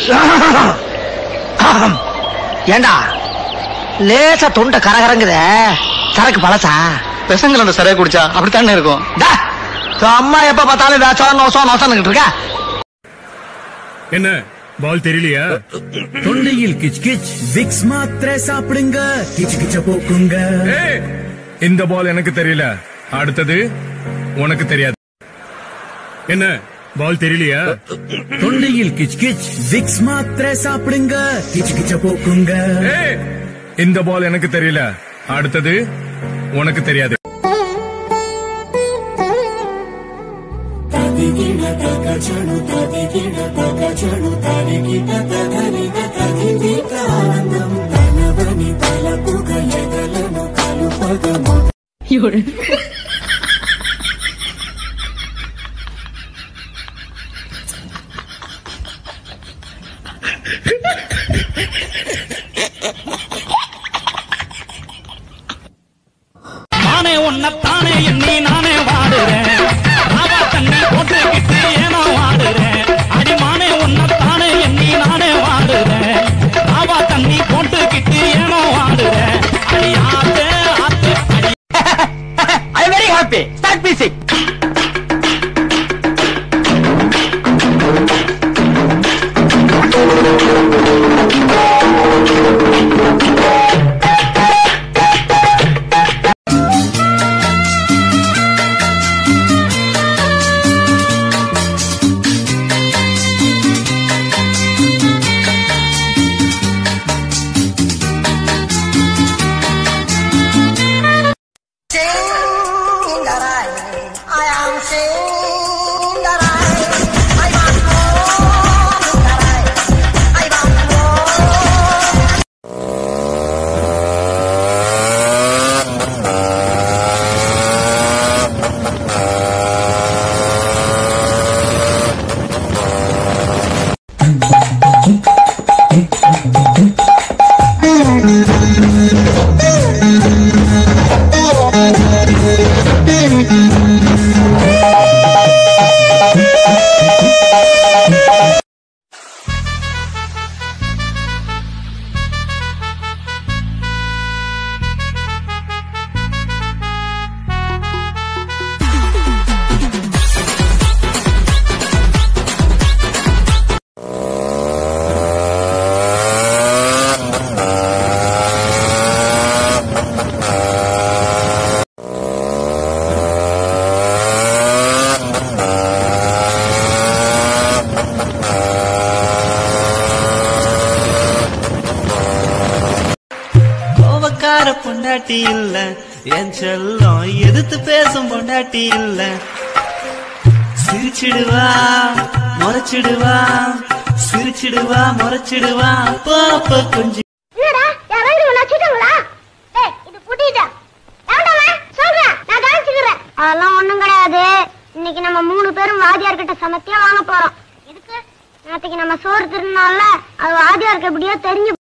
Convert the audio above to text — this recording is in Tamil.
ஏண்டா லேசா தொண்டை கரகரங்குத சரக்கு பழசா பெசங்கள் அந்த சரியா குடிச்சா அப்படித்தானே இருக்கும் டா, உன் அம்மா எப்ப பார்த்தாலும் வேசோ நோசோ நோசோன்னு இருக்கா என்ன பால் தெரியலையா தொண்டையில் கிச் கிச் விக்ஸ் மாத்திரை சாப்பிடுங்க கிச் கிச்ச போக்குங்க ஏய், இந்த பால் எனக்கு தெரியல அடுத்தது உனக்கு தெரியாது என்ன பால் தெரியலையா தொண்டையில் கிச் கிச் விக்ஸ் மாத்திரை சாப்பிடுங்க கிச் கிச்ச போக்குங்க ஏய், இந்த பால் எனக்கு தெரியல அடுத்தது உனக்கு தெரியாது நானே உன்னத்தானே எண்ணி நானே வாடுறேன் ராவா தண்ணி போட்டுக்கிட்டு ஏனோ வாடுறேன் அடிமானே உன்னத்தானே எண்ணி நானே வாடுறேன் ராவா தண்ணி போட்டுக்கிட்டு ஏனோ வாடுறேன் அடி ஆத்து ஆத்து அடி I very happy start music கோவக்கார பொண்டாட்டி இல்ல என் செல்லம் எதிர்த்து பேசும் பொண்டாட்டி இல்ல சிரிச்சிடுவா முறைச்சிடுவா சிரிச்சிடுவா முறைச்சிடுவா பாப்ப கொஞ்சம் என்னடா யாராவது உன்னை வச்சுட்டாங்களா ஏய் இது புட்டிட்டா ஏன்டா சொல்றேன் நான் கவனிச்சுக்கிறேன் அதெல்லாம் ஒண்ணும் கிடையாது இன்னைக்கு நம்ம மூணு பேரும் வாதியார் கிட்ட சமத்தியா வாங்க போறோம் எதுக்கு நேத்துக்கு நம்ம சோறு திருநாள்ல அது வாதியாருக்கு எப்படியோ தெரிஞ்சு